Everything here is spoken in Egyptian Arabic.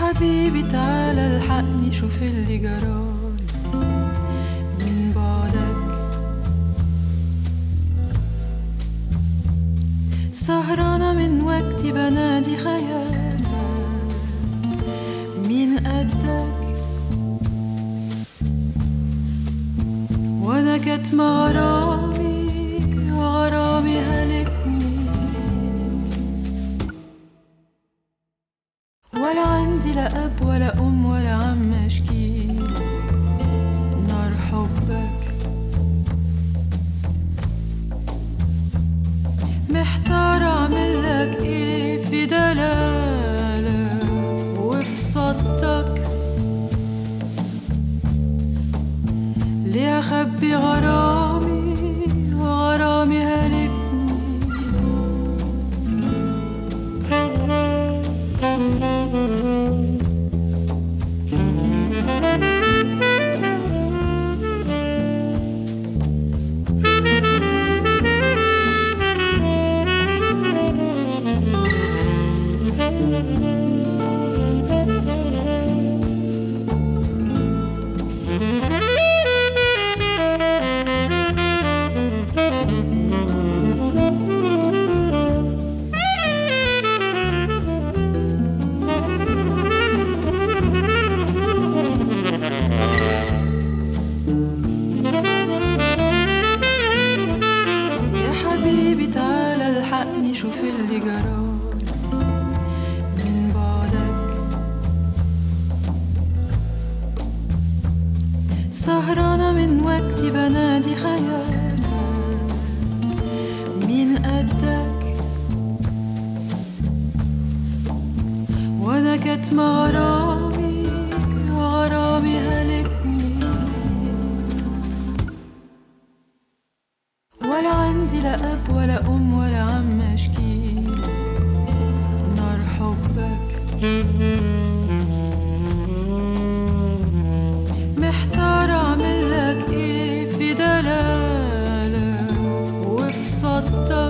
حبيبي تعالى الحقني شوف اللي جرالي من بعدك سهرانة من وقتي بنادي خيالك مين قدك وانا كاتمة غرامي وغرامي هلكني ولا عندي لا اب ولا ام ولا عم اشكيله نار حبك محتار اعمل لك ايه في دلالك وفي صدك ليه اخبي غرامي وغرامي هلكني يا حبيبي تعالى الحقني شوف اللي جرالي من بعدك سهرانة من وقتي بنادي خيالك مين قدك وانا كاتمة غرامي وغرامي هلكني ولا عندي لا اب ولا ام ولا عم اشكيله نار حبك محتار اعمل لك ايه في دلالك وفي صدك